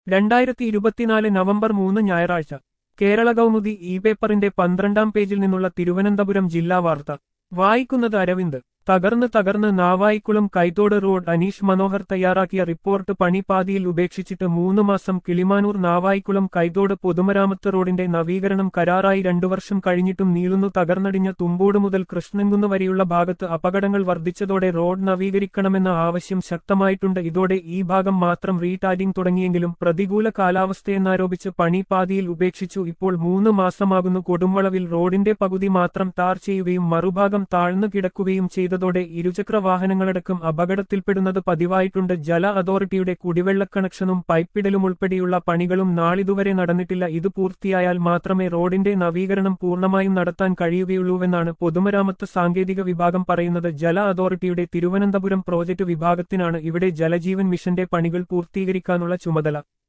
രണ്ടായിരത്തി ഇരുപത്തിനാല് നവംബർ മൂന്ന് ഞായറാഴ്ച കേരള കൗമുദി ഇ പേപ്പറിന്റെ പന്ത്രണ്ടാം പേജിൽ നിന്നുള്ള തിരുവനന്തപുരം ജില്ലാ വാർത്ത വായിക്കുന്നത് അരവിന്ദ് തകർന്ന് തകർന്ന് നാവായിക്കുളം കൈത്തോട് റോഡ് അനീഷ് മനോഹർ തയ്യാറാക്കിയ റിപ്പോർട്ട് പണിപാതിയിൽ ഉപേക്ഷിച്ചിട്ട് മൂന്ന് മാസം കിളിമാനൂർ നാവായിക്കുളം കൈത്തോട് പൊതുമരാമത്ത് റോഡിന്റെ നവീകരണം കരാറായി രണ്ടു വർഷം കഴിഞ്ഞിട്ടും നീളുന്നു തകർന്നടിഞ്ഞ തുമ്പോട് മുതൽ കൃഷ്ണൻകുന്ന് വരെയുള്ള ഭാഗത്ത് അപകടങ്ങൾ വർദ്ധിച്ചതോടെ റോഡ് നവീകരിക്കണമെന്ന ആവശ്യം ശക്തമായിട്ടുണ്ട് ഇതോടെ ഈ ഭാഗം മാത്രം റീടാരിംഗ് തുടങ്ങിയെങ്കിലും പ്രതികൂല കാലാവസ്ഥയെന്നാരോപിച്ച് പണി പാതിയിൽ ഉപേക്ഷിച്ചു ഇപ്പോൾ മൂന്ന് മാസമാകുന്നു കൊടുംവളവിൽ റോഡിന്റെ പകുതി മാത്രം ടാർ ചെയ്യുകയും മറുഭാഗം താഴ്ന്നു കിടക്കുകയും ചെയ്തതോടെ ഇരുചക്ര വാഹനങ്ങളടക്കം അപകടത്തിൽപ്പെടുന്നത് പതിവായിട്ടുണ്ട് ജല അതോറിറ്റിയുടെ കുടിവെള്ള കണക്ഷനും പൈപ്പിടലും ഉൾപ്പെടെയുള്ള പണികളും നാളിതുവരെ നടന്നിട്ടില്ല ഇത് പൂർത്തിയായാൽ മാത്രമേ റോഡിന്റെ നവീകരണം പൂർണ്ണമായും നടത്താൻ കഴിയുകയുള്ളൂവെന്നാണ് പൊതുമരാമത്ത് സാങ്കേതിക വിഭാഗം പറയുന്നത് ജല അതോറിറ്റിയുടെ തിരുവനന്തപുരം പ്രോജക്ട് വിഭാഗത്തിനാണ് ഇവിടെ ജലജീവൻ മിഷന്റെ പണികൾ പൂർത്തീകരിക്കാനുള്ള ചുമതല